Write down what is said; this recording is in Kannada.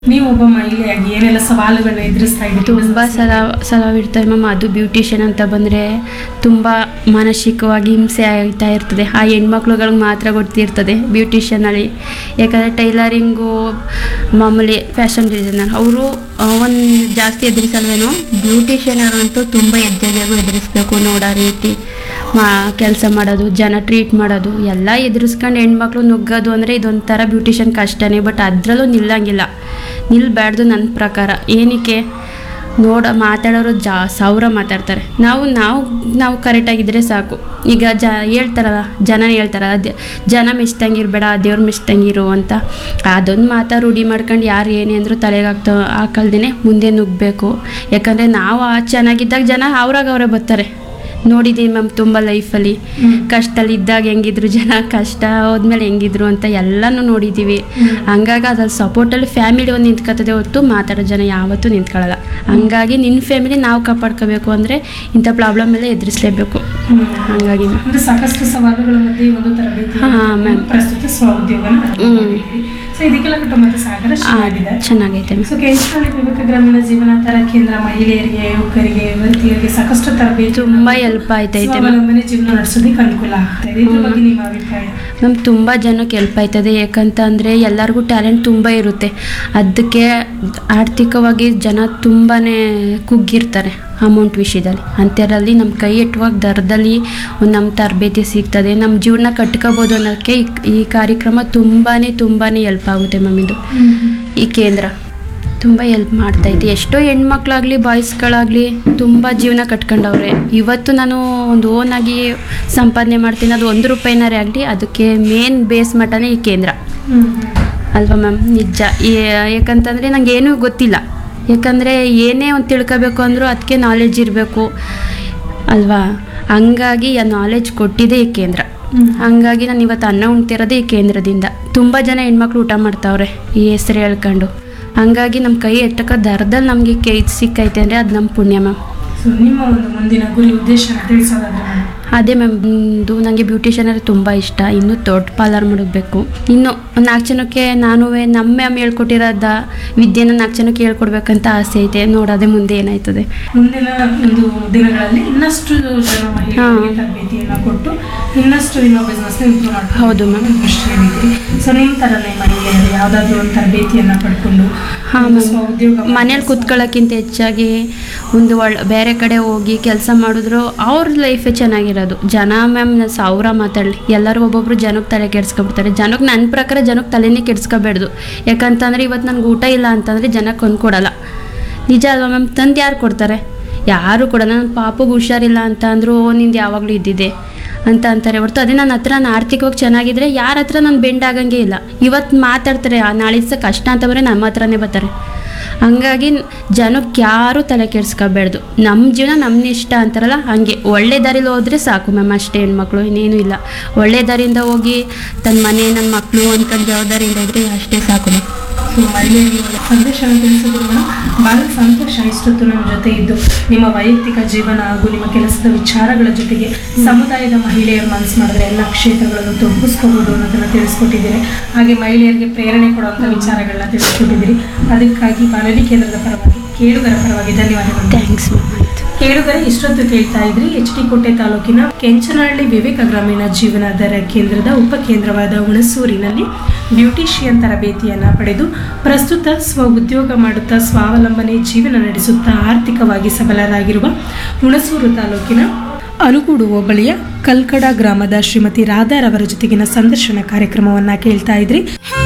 ನೀವು ಒಬ್ಬ ಮಹಿಳೆಯಾಗಿ ಏನೆಲ್ಲ ಸವಾಲುಗಳನ್ನ ಎದುರಿಸ್ತಾ ಇದ್ದೀರಿ ತುಂಬ ಸಲ ಸಲವಿರ್ತದೆ ಮ್ಯಾಮ್ ಅದು ಬ್ಯೂಟಿಷಿಯನ್ ಅಂತ ಬಂದರೆ ತುಂಬ ಮಾನಸಿಕವಾಗಿ ಹಿಂಸೆ ಆಗ್ತಾ ಇರ್ತದೆ ಆ ಹೆಣ್ಮಕ್ಳುಗಳಿಗೆ ಮಾತ್ರ ಗೊತ್ತಿರ್ತದೆ ಬ್ಯೂಟಿಷಿಯನಲ್ಲಿ ಯಾಕಂದರೆ ಟೈಲರಿಂಗು ಮಾಮೂಲಿ ಫ್ಯಾಷನ್ ಡಿಸೈನರ್ ಅವರು ಒಂದು ಜಾಸ್ತಿ ಎದುರಿಸಲ್ವೇನೋ ಬ್ಯೂಟಿಷಿಯನರ್ ಅಂತೂ ತುಂಬ ಹೆಜ್ಜೆಗೂ ಎದುರಿಸ್ಬೇಕು ನೋಡೋ ರೀತಿ ಮಾ ಕೆಲಸ ಮಾಡೋದು ಜನ ಟ್ರೀಟ್ ಮಾಡೋದು ಎಲ್ಲ ಎದುರಿಸ್ಕೊಂಡು ಹೆಣ್ಮಕ್ಳು ನುಗ್ಗೋದು ಅಂದರೆ ಇದೊಂಥರ ಬ್ಯೂಟಿಷಿಯನ್ ಕಷ್ಟನೇ ಬಟ್ ಅದರಲ್ಲೂ ನಿಲ್ಲಂಗಿಲ್ಲ ನಿಲ್ಬಾರ್ದು ನನ್ನ ಪ್ರಕಾರ ಏನಕ್ಕೆ ನೋಡ ಮಾತಾಡೋರು ಜಾ ಸಾವಿರ ಮಾತಾಡ್ತಾರೆ ನಾವು ನಾವು ನಾವು ಕರೆಕ್ಟಾಗಿದ್ದರೆ ಸಾಕು ಈಗ ಜ ಹೇಳ್ತಾರಲ್ಲ ಜನ ಹೇಳ್ತಾರ ಅದೇ ಜನ ಮೆಚ್ತಂಗಿರ್ಬೇಡ ದೇವ್ರು ಮೆಚ್ತಂಗಿರು ಅಂತ ಅದೊಂದು ಮಾತಾ ರೂಢಿ ಮಾಡ್ಕೊಂಡು ಯಾರು ಏನೇ ಅಂದರೂ ತಲೆಗೆ ಹಾಕ್ತ ಹಾಕಲ್ದೇ ಮುಂದೆ ನುಗ್ಗಬೇಕು ಯಾಕಂದರೆ ನಾವು ಆ ಚೆನ್ನಾಗಿದ್ದಾಗ ಜನ ಅವ್ರಾಗ ಅವರೇ ಬರ್ತಾರೆ ನೋಡಿದ್ದೀನಿ ಮ್ಯಾಮ್ ತುಂಬ ಲೈಫಲ್ಲಿ ಕಷ್ಟದಲ್ಲಿ ಇದ್ದಾಗ ಹೆಂಗಿದ್ರು ಜನ ಕಷ್ಟ ಹೋದ್ಮೇಲೆ ಹೆಂಗಿದ್ರು ಅಂತ ಎಲ್ಲನೂ ನೋಡಿದ್ದೀವಿ ಹಂಗಾಗಿ ಅದ್ರಲ್ಲಿ ಸಪೋರ್ಟಲ್ಲಿ ಫ್ಯಾಮಿಲಿ ಒಂದು ನಿಂತ್ಕೊತದೆ ಹೊತ್ತು ಮಾತಾಡೋ ಜನ ಯಾವತ್ತೂ ನಿಂತ್ಕೊಳ್ಳಲ್ಲ ಹಂಗಾಗಿ ನಿನ್ನ ಫ್ಯಾಮಿಲಿ ನಾವು ಕಾಪಾಡ್ಕೋಬೇಕು ಅಂದರೆ ಇಂಥ ಪ್ರಾಬ್ಲಮ್ ಎಲ್ಲ ಎದುರಿಸಲೇಬೇಕು ಹಂಗಾಗಿ ma'am. ಅಂದ್ರೆ ಸಾಕಷ್ಟು ಸವಾಲುಗಳ ಮಧ್ಯೆ ಒಂದು ತರಬೇತಿ ಹಾ, ma'am. ಪ್ರಸ್ತುತ ಸ್ವಉದ್ಯೋಗನ ಸೊ ಇದಕ್ಕೆಲ್ಲ ಕುಟುಂಬದ ಸಹಕಾರ ಆ, ಚೆನ್ನಾಗಿದೆ ಚೆನ್ನಾಗೈತೆ ಮ್ಯಾಮ್ ಸೊ ಕೆಂಚನಹಳ್ಳಿ ವಿವೇಕ ಗ್ರಾಮೀಣ ಜೀವನಾಧಾರ ಕೇಂದ್ರ ಮಹಿಳೆಯರಿಗೆ ಯುವಕರಿಗೆ ಯುವತಿಯರಿಗೆ ಸಾಕಷ್ಟು ತರಬೇತಿ ತುಂಬ ಹೆಲ್ಪ್ ಆಯ್ತೈತೆ ಮ್ಯಾಮ್ ಸ್ವಾವಲಂಬನೆ ಜೀವನ ನಡೆಸೋದಕ್ಕೆ ಅನುಕೂಲ ಆಗ್ತಾ ಇದೆ ಇದ್ರ ಬಗ್ಗೆ ನಿಮ್ಮ ಅಭಿಪ್ರಾಯ ಮ್ಯಾಮ್ ತುಂಬ ಜನಕ್ಕೆ ಹೆಲ್ಪ್ ಆಯ್ತದೆ ಯಾಕಂತ ಅಂದರೆ ಎಲ್ಲರಿಗೂ ಟ್ಯಾಲೆಂಟ್ ತುಂಬ ಇರುತ್ತೆ ಅದಕ್ಕೆ ಆರ್ಥಿಕವಾಗಿ ಜನ ತುಂಬಾ ಕುಗ್ಗಿರ್ತಾರೆ ಅಮೌಂಟ್ ವಿಷಯದಲ್ಲಿ ಅಂಥದ್ರಲ್ಲಿ ನಮ್ಮ ಕೈ ಎಟ್ಟುವಾಗ ದರದಲ್ಲಿ ಒಂದು ನಮ್ಮ ತರಬೇತಿ ಸಿಗ್ತದೆ ನಮ್ಮ ಜೀವನ ಕಟ್ಕೋಬೋದು ಅನ್ನೋಕ್ಕೆ ಈ ಈ ಕಾರ್ಯಕ್ರಮ ತುಂಬಾ ತುಂಬಾ ಹೆಲ್ಪ್ ಆಗುತ್ತೆ ಮ್ಯಾಮ್ ಇದು ಈ ಕೇಂದ್ರ ತುಂಬ ಹೆಲ್ಪ್ ಮಾಡ್ತೈತೆ ಎಷ್ಟೋ ಹೆಣ್ಮಕ್ಳಾಗಲಿ ಬಾಯ್ಸ್ಗಳಾಗಲಿ ತುಂಬ ಜೀವನ ಕಟ್ಕೊಂಡವ್ರೆ ಇವತ್ತು ನಾನು ಒಂದು ಓನಾಗಿ ಸಂಪಾದನೆ ಮಾಡ್ತೀನಿ ಅದು ಒಂದು ರೂಪಾಯಿನಾರೇ ಆಗಲಿ ಅದಕ್ಕೆ ಮೇನ್ ಬೇಸ್ ಮಟ್ಟನೇ ಈ ಕೇಂದ್ರ ಅಲ್ವಾ ಮ್ಯಾಮ್ ನಿಜ ಏ- ಯಾಕಂತಂದರೆ ನಂಗೆ ಏನೂ ಗೊತ್ತಿಲ್ಲ ಯಾಕಂದರೆ ಏನೇ ಒಂದು ತಿಳ್ಕೊಬೇಕು ಅಂದರೂ ಅದಕ್ಕೆ ನಾಲೆಡ್ಜ್ ಇರಬೇಕು ಅಲ್ವಾ ಹಂಗಾಗಿ ಆ ನಾಲೆಡ್ಜ್ ಕೊಟ್ಟಿದೆ ಈ ಕೇಂದ್ರ ಹಂಗಾಗಿ ನಾನು ಇವತ್ತು ಅನ್ನ ಉಣ್ತಿರೋದೇ ಈ ಕೇಂದ್ರದಿಂದ ತುಂಬ ಜನ ಹೆಣ್ಮಕ್ಳು ಊಟ ಮಾಡ್ತಾವ್ರೆ ಈ ಹೆಸರು ಹೇಳ್ಕೊಂಡು ಹಂಗಾಗಿ ನಮ್ಮ ಕೈ ಎಟ್ಟಕ್ಕೆ ದರದಲ್ಲಿ ನಮಗೆ ಕೈ ಸಿಕ್ಕೈತೆ ಅಂದರೆ ಅದು ನಮ್ಮ ಪುಣ್ಯ ಮ್ಯಾಮ್ ಸೊ ನಿಮ್ಮ ಒಂದು ಮುಂದಿನ ಗುರಿ ಉದ್ದೇಶನ ತಿಳಿಸೋದಾದ್ರೆ madam. ಅದೇ ಮ್ಯಾಮ್ ಇದು ನನಗೆ ಬ್ಯೂಟಿಷಿಯನ್ ಅಂದರೆ ತುಂಬ ಇಷ್ಟ ಇನ್ನೂ ದೊಡ್ಡ ಪಾರ್ಲರ್ ಮಾಡಬೇಕು ಇನ್ನು ನಾಲ್ಕು ಜನಕ್ಕೆ ನಾನು ನಮ್ಮ ಮ್ಯಾಮ್ ಹೇಳ್ಕೊಟ್ಟಿರೋದ ವಿದ್ಯೆನ ನಾಲ್ಕು ಜನಕ್ಕೆ ಹೇಳ್ಕೊಡ್ಬೇಕಂತ ಆಸೆ ಐತೆ ನೋಡೋದೇ ಮುಂದೆ ಏನಾಯ್ತದೆ ಮುಂದಿನ ಒಂದು ದಿನಗಳಲ್ಲಿ ಇನ್ನಷ್ಟು ಜನ ಮಹಿಳೆಯರಿಗೆ ಹಾ. ತರಬೇತಿಯನ್ನ ಕೊಟ್ಟು ಇನ್ನಷ್ಟು ನಿಮ್ಮ ಬಿಸ್ನೆಸ್ ಇಂಪ್ರೂವ್ ಮಾಡ್ಕೊಂಡು ಹೌದು ma'am. ದೃಷ್ಟಿಯಲ್ಲಿದ್ದೀರಿ ಸೊ ನಿಮ್ಮ ಥರನೇ ಮಹಿಳೆಯರು ಯಾವುದಾದ್ರೂ ಒಂದು ತರಬೇತಿಯನ್ನ ಪಡ್ಕೊಂಡು ಹಾಂ ಒಂದು ಮ್ಯಾಮ್ ಸ್ವಉದ್ಯೋಗ ಮನೇಲಿ ಕೂತ್ಕೊಳ್ಳೋಕ್ಕಿಂತ ಹೆಚ್ಚಾಗಿ ಒಂದು ಒಳ್ಳೆ ಬೇರೆ ಕಡೆ ಹೋಗಿ ಕೆಲಸ ಮಾಡಿದ್ರು ಅವ್ರ ಲೈಫೇ ಚೆನ್ನಾಗಿರೋದು ಜನ ಮ್ಯಾಮ್ ಸಾವಿರ ಮಾತಾಡಲಿ ಎಲ್ಲರೂ ಒಬ್ಬೊಬ್ರು ಜನಕ್ಕೆ ತಲೆ ಕೆಡ್ಸ್ಕೊಬಿಡ್ತಾರೆ ಜನಕ್ಕೆ ನನ್ನ ಪ್ರಕಾರ ಜನಕ್ಕೆ ತಲೆನೇ ಕೆಡ್ಸ್ಕೊಬೇಡ್ದು ಯಾಕಂತಂದರೆ ಇವತ್ತು ನನಗೆ ಊಟ ಇಲ್ಲ ಅಂತಂದರೆ ಜನಕ್ಕೆ ಕೊಂಡ್ಕೊಡಲ್ಲ ನಿಜ ಅಲ್ವಾ ಮ್ಯಾಮ್ ತಂದು ಯಾರು ಕೊಡ್ತಾರೆ ಯಾರು ಕೊಡಲ್ಲ ನನ್ನ ಪಾಪಗೆ ಹುಷಾರಿಲ್ಲ ಅಂತ ಅಂದರು ನಿಂದು ಯಾವಾಗಲೂ ಇದ್ದಿದೆ ಅಂತ ಅಂತಾರೆ ಹೊರ್ತು ಅದೇ ನನ್ನ ಹತ್ರ ನಾನು ಆರ್ಥಿಕವಾಗಿ ಚೆನ್ನಾಗಿದ್ರೆ ಯಾರ ಹತ್ರ ನಾನು ಬೆಂಡ್ ಆಗಂಗೆ ಇಲ್ಲ ಇವತ್ತು ಮಾತಾಡ್ತಾರೆ ಆ ನಾಳೆ ದಿವಸ ಕಷ್ಟ ಅಂತ ಬಂದರೆ ನಮ್ಮ ಹತ್ರನೇ ಬರ್ತಾರೆ ಹಂಗಾಗಿ ಜನಕ್ಕೆ ಯಾರೂ ತಲೆ ಕೆಡ್ಸ್ಕೊಬೇಡ್ದು ನಮ್ಮ ಜೀವನ ನಮ್ಮ ಇಷ್ಟ ಅಂತಾರಲ್ಲ ಹಾಗೆ ಒಳ್ಳೆ ದಾರಿಲಿ ಹೋದರೆ ಸಾಕು ಮ್ಯಾಮ್ ಅಷ್ಟೇ ಹೆಣ್ಮಕ್ಳು ಇನ್ನೇನು ಇಲ್ಲ ಒಳ್ಳೆ ದಾರಿಯಿಂದ ಹೋಗಿ ತನ್ನ ಮನೆ ನನ್ನ ಮಕ್ಕಳು ಅಂದ್ಕೊಂಡು ಜವಾಬ್ದಾರಿಯಿಂದ ಇದ್ದರೆ ಅಷ್ಟೇ ಸಾಕು ಮ್ಯಾಮ್ ಸೊ ಮಹಿಳೆಯರಿಗೆ ಒಳ್ಳೆ ಸಂದೇಶವನ್ನು ತಿಳಿಸಿದ್ರು ಬಹಳ ಸಂತೋಷ ಇಷ್ಟೊತ್ತು ನಮ್ಮ ಜೊತೆ ಇದ್ದು ನಿಮ್ಮ ವೈಯಕ್ತಿಕ ಜೀವನ ಹಾಗೂ ನಿಮ್ಮ ಕೆಲಸದ ವಿಚಾರಗಳ ಜೊತೆಗೆ ಸಮುದಾಯದ ಮಹಿಳೆಯರು ಮನಸ್ಸು ಮಾಡಿದ್ರೆ ಎಲ್ಲ ಕ್ಷೇತ್ರಗಳನ್ನು ತೊಡಗಿಸ್ಕೋಬಹುದು ಅನ್ನೋದನ್ನ ತಿಳಿಸ್ಕೊಟ್ಟಿದ್ದೀರಿ ಹಾಗೆ ಮಹಿಳೆಯರಿಗೆ ಪ್ರೇರಣೆ ಕೊಡುವಂಥ ವಿಚಾರಗಳನ್ನ ತಿಳಿಸ್ಕೊಟ್ಟಿದ್ದೀರಿ ಅದಕ್ಕಾಗಿ ಬಾನುಲಿ ಕೇಂದ್ರದ ಪರವಾಗಿ ಕೇಳುಗರ ಪರವಾಗಿ ಧನ್ಯವಾದಗಳು ಥ್ಯಾಂಕ್ಸ್ ಮ್ಯಾಮ್ ಆಯಿತು ಕೇಳುಗರೆ ಇಷ್ಟೊತ್ತು ಕೇಳ್ತಾ ಇದ್ರಿ ಎಚ್ ಡಿ ಕೋಟೆ ತಾಲೂಕಿನ ಕೆಂಚನಹಳ್ಳಿ ವಿವೇಕ ಗ್ರಾಮೀಣ ಜೀವನಾಧಾರ ಕೇಂದ್ರದ ಉಪಕೇಂದ್ರವಾದ ಹುಣಸೂರಿನಲ್ಲಿ ಬ್ಯೂಟಿಷಿಯನ್ ತರಬೇತಿಯನ್ನ ಪಡೆದು ಪ್ರಸ್ತುತ ಸ್ವ ಉದ್ಯೋಗ ಮಾಡುತ್ತಾ ಸ್ವಾವಲಂಬನೆ ಜೀವನ ನಡೆಸುತ್ತಾ ಆರ್ಥಿಕವಾಗಿ ಸಬಲರಾಗಿರುವ ಹುಣಸೂರು ತಾಲೂಕಿನ ಅನುಗೂಡು ಹೋಬಳಿಯ ಕಲ್ಕಡ ಗ್ರಾಮದ ಶ್ರೀಮತಿ ರಾಧಾರವರ ಜೊತೆಗಿನ ಸಂದರ್ಶನ ಕಾರ್ಯಕ್ರಮವನ್ನ ಕೇಳ್ತಾ ಇದ್ರಿ